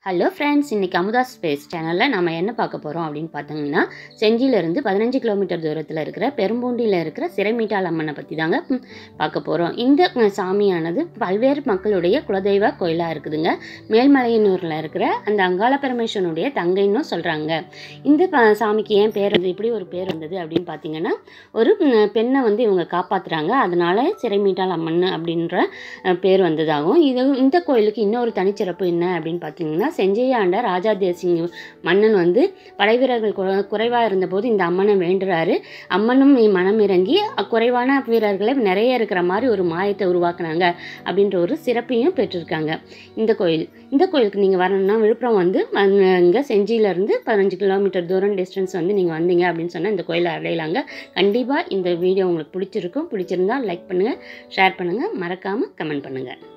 hello friends இன்றைக்கி Amudha space சேனலில் நம்ம என்ன பார்க்க போகிறோம் அப்படின்னு பார்த்தீங்கன்னா செஞ்சியிலேருந்து பதினஞ்சு கிலோமீட்டர் தூரத்தில் இருக்கிற பெரும்பூண்டியில் இருக்கிற சிறைமீட்டால் அம்மனை பற்றி தாங்க ம், பார்க்க போகிறோம் இந்த ம், சாமியானது பல்வேறு மக்களுடைய குலதெய்வ கோயிலாக இருக்குதுங்க மேல்மலையனூரில் இருக்கிற அந்த அங்காள பரமேஸ்வரனுடைய தங்கைன்னு சொல்கிறாங்க இந்த ப- சாமிக்கு ஏன் பேர் வந்து இப்படி ஒரு பேர் வந்தது அப்படின்னு பார்த்தீங்கன்னா ஒரு ம், பெண்ணை வந்து இவங்க காப்பாற்றுறாங்க அதனால சிறைமீட்டால் அம்மன் அப்படின்ற அஹ், பேர் வந்ததாகும் இது இந்த கோயிலுக்கு இன்னொரு தனிச்சிறப்பு என்ன அப்படின்னு பார்த்தீங்கன்னா செஞ்சையாண்ட ராஜா தேசிங் மன்னன் வந்து படைவீரர்கள் குறை- குறைவா இருந்தபோது இந்த அம்மனை வேண்டுறாரு அம்மனும் இ- மனம் இறங்கி அ- குறைவான வீரர்களை நிறைய இருக்கிற மாதிரி ஒரு மாயத்தை உருவாக்குனாங்க அப்படின்ற ஒரு சிறப்பையும் பெற்றிருக்காங்க இந்த கோயில் இந்த கோயிலுக்கு நீங்கள் வரணும்னா விழுப்புரம் வந்து இங்கே செஞ்சியிலேருந்து பதினஞ்சு கிலோமீட்டர் தூரம் டிஸ்டன்ஸ் வந்து நீங்கள் வந்தீங்க அப்படின்னு சொன்னால் இந்த கோயிலை அடையலாங்க கண்டிப்பாக இந்த வீடியோ உங்களுக்கு பிடிச்சிருக்கும் பிடிச்சிருந்தா லைக் பண்ணுங்கள் ஷேர் பண்ணுங்கள் மறக்காமல் கமெண்ட் பண்ணுங்கள்